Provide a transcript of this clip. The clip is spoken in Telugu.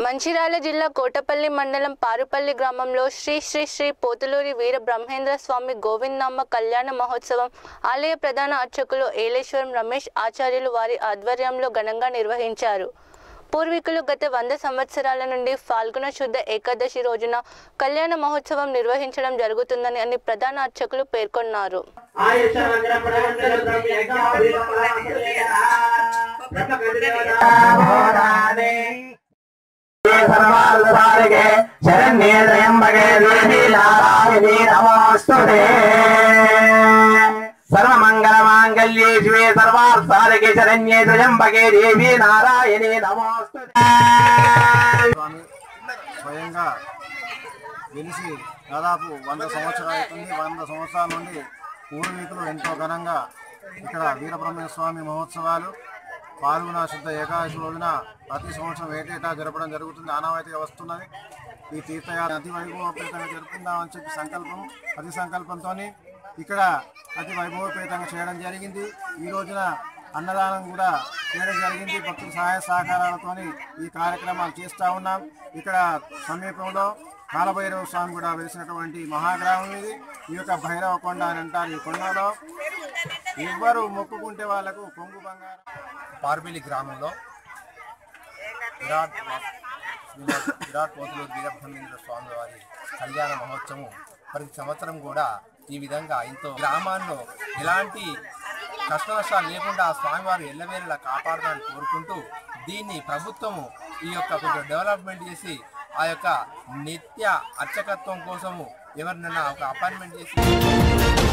మంచిర్యాల జిల్లా కోటపల్లి మండలం పారుపల్లి గ్రామంలో శ్రీ శ్రీ శ్రీ పోతులూరి వీర బ్రహ్మేంద్ర స్వామి గోవిందమ్మ కళ్యాణ మహోత్సవం ఆలయ ప్రధాన అర్చకులు ఏలేశ్వరం రమేష్ ఆచార్యులు వారి ఆధ్వర్యంలో ఘనంగా నిర్వహించారు పూర్వీకులు గత వంద సంవత్సరాల నుండి ఫాల్గుణ శుద్ధ ఏకాదశి రోజున కళ్యాణ మహోత్సవం నిర్వహించడం జరుగుతుందని అని ప్రధాన అర్చకులు పేర్కొన్నారు సర్వార్థసారికే శరణ్యే త్రయంబకే దేవి నారాయణీ నమోస్తుతే సర్వమంగళమాంగళ్యే శివే సర్వార్థసారికే శరణ్యే త్రయంబకే దేవి నారాయణీ నమోస్తుతే స్వామి స్వయంగా వెలిసి దాదాపు వంద సంవత్సరాలు అవుతుంది వంద సంవత్సరాల నుండి పూర్వీకులు ఎంతో ఘనంగా ఇక్కడ వీరబ్రహ్మణ్య స్వామి మహోత్సవాలు పాల్గొన శుద్ధ ఏకాదశి రోజున ప్రతి సంవత్సరం ఏటేటా జరపడం జరుగుతుంది ఆనవాయితీగా వస్తున్నది ఈ తీర్థయాత్ర అతి వైభవపేతంగా జరుపుకుందామని చెప్పి సంకల్పం అతి సంకల్పంతో ఇక్కడ అతి వైభవపేతంగా చేయడం జరిగింది ఈ రోజున అన్నదానం కూడా చేయడం జరిగింది భక్తుల సహాయ సహకారాలతోని ఈ కార్యక్రమాలు చేస్తూ ఉన్నాం ఇక్కడ సమీపంలో కాలభైరవ స్వామి కూడా వెలిసినటువంటి మహాగ్రామం ఇది ఈ యొక్క భైరవ కొండ అని అంటారు ఈ కొండలో ఎవ్వరు మొక్కుకుంటే వాళ్ళకు కొంగు బంగారం పార్బిలి గ్రామంలో విరాట్ శ్రీనివాస్ విరాట్ పోతులూరు వీరబ్రహ్మేంద్ర స్వామి వారి కళ్యాణ మహోత్సవం ప్రతి సంవత్సరం కూడా ఈ విధంగా ఎంతో గ్రామాల్లో ఎలాంటి కష్ట నష్టాలు లేకుండా ఆ స్వామివారు ఎల్లవేళలా కాపాడదాన్ని కోరుకుంటూ దీన్ని ప్రభుత్వము ఈ యొక్క కొంచెం డెవలప్మెంట్ చేసి ఆ యొక్క నిత్య అర్చకత్వం కోసము ఎవరినైనా ఒక అపాయింట్మెంట్ చేసి